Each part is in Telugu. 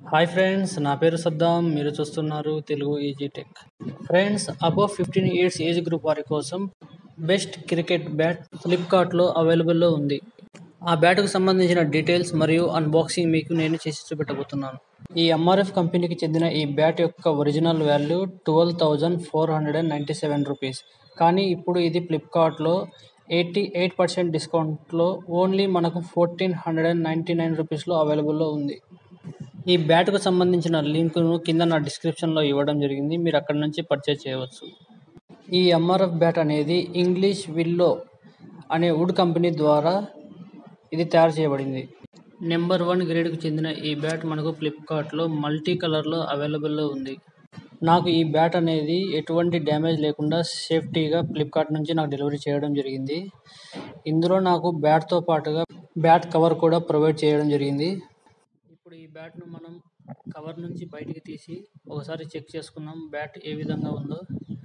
హాయ్ ఫ్రెండ్స్ నా పేరు సద్దాం మీరు చూస్తున్నారు Telugu easy tech friends above fifteen years age group వారి కోసం బెస్ట్ క్రికెట్ బ్యాట్ ఫ్లిప్కార్ట్లో అవైలబుల్లో ఉంది ఆ బ్యాట్కు సంబంధించిన డీటెయిల్స్ మరియు అన్బాక్సింగ్ మీకు నేను చేసి చూపెట్టబోతున్నాను ఈ ఎంఆర్ఎఫ్ కంపెనీకి చెందిన ఈ బ్యాట్ యొక్క original value twelve thousand four hundred and ninety seven rupees కానీ ఇప్పుడు ఇది ఫ్లిప్కార్ట్లో ఎయిటీ ఎయిట్ పర్సెంట్ డిస్కౌంట్లో ఓన్లీ మనకు fourteen hundred and ninety nine రూపీస్లో అవైలబుల్లో ఉంది ఈ బ్యాట్కు సంబంధించిన లింకును కింద నా డిస్క్రిప్షన్లో ఇవ్వడం జరిగింది మీరు అక్కడ నుంచి పర్చేజ్ చేయవచ్చు ఈ ఎంఆర్ఎఫ్ బ్యాట్ అనేది ఇంగ్లీష్ విల్లో అనే వుడ్ కంపెనీ ద్వారా ఇది తయారు చేయబడింది నెంబర్ వన్ గ్రేడ్కు చెందిన ఈ బ్యాట్ మనకు ఫ్లిప్కార్ట్లో మల్టీ కలర్లో అవైలబుల్లో ఉంది నాకు ఈ బ్యాట్ అనేది ఎటువంటి డ్యామేజ్ లేకుండా సేఫ్టీగా ఫ్లిప్కార్ట్ నుంచి నాకు డెలివరీ చేయడం జరిగింది ఇందులో నాకు బ్యాట్తో పాటుగా బ్యాట్ కవర్ కూడా ప్రొవైడ్ చేయడం జరిగింది ఇప్పుడు ఈ బ్యాట్ను మనం కవర్ నుంచి బయటికి తీసి ఒకసారి చెక్ చేసుకుందాం బ్యాట్ ఏ విధంగా ఉందో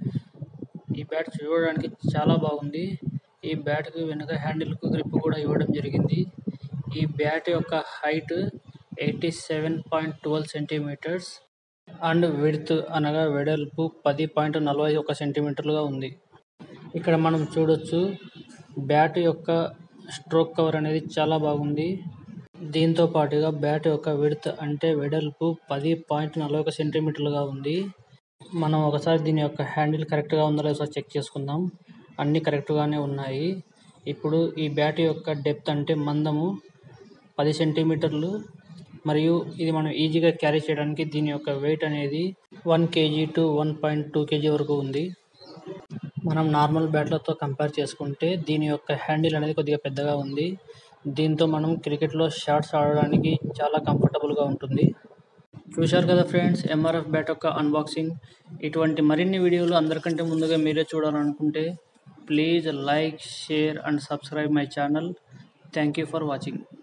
ఈ బ్యాట్ చూడడానికి చాలా బాగుంది ఈ బ్యాట్కి వెనుక హ్యాండిల్కు గ్రిప్ కూడా ఇవ్వడం జరిగింది ఈ బ్యాట్ యొక్క height eighty seven point twelve centimetres and width అనగా వెడల్పు పది పాయింట్ నలభై ఒక సెంటీమీటర్లుగా ఉంది ఇక్కడ మనం చూడొచ్చు బ్యాట్ యొక్క స్ట్రోక్ కవర్ అనేది చాలా బాగుంది దీంతో పాటుగా బ్యాట్ యొక్క విడ్త్ అంటే వెడల్పు పది పాయింట్ నలభై ఒక సెంటీమీటర్లుగా ఉంది మనం ఒకసారి దీని యొక్క హ్యాండిల్ కరెక్ట్గా ఉందో లేదో ఒకసారి చెక్ చేసుకుందాం అన్నీ కరెక్ట్గానే ఉన్నాయి ఇప్పుడు ఈ బ్యాట్ యొక్క డెప్త్ అంటే మందము పది సెంటీమీటర్లు మరియు ఇది మనం ఈజీగా క్యారీ చేయడానికి దీని యొక్క వెయిట్ అనేది one KG to one point two KG వరకు ఉంది మనం నార్మల్ బ్యాట్లతో కంపేర్ చేసుకుంటే దీని యొక్క హ్యాండిల్ అనేది కొద్దిగా పెద్దగా ఉంది దీంతో మనం క్రికెట్లో షాట్స్ ఆడడానికి చాలా కంఫర్టబుల్గా ఉంటుంది చూశారు కదా ఫ్రెండ్స్ ఎంఆర్ఎఫ్ బ్యాట్ యొక్క అన్బాక్సింగ్ ఇటువంటి మరిన్ని వీడియోలు అందరికంటే ముందుగా మీరే చూడాలనుకుంటే please like share and subscribe my channel thank you for watching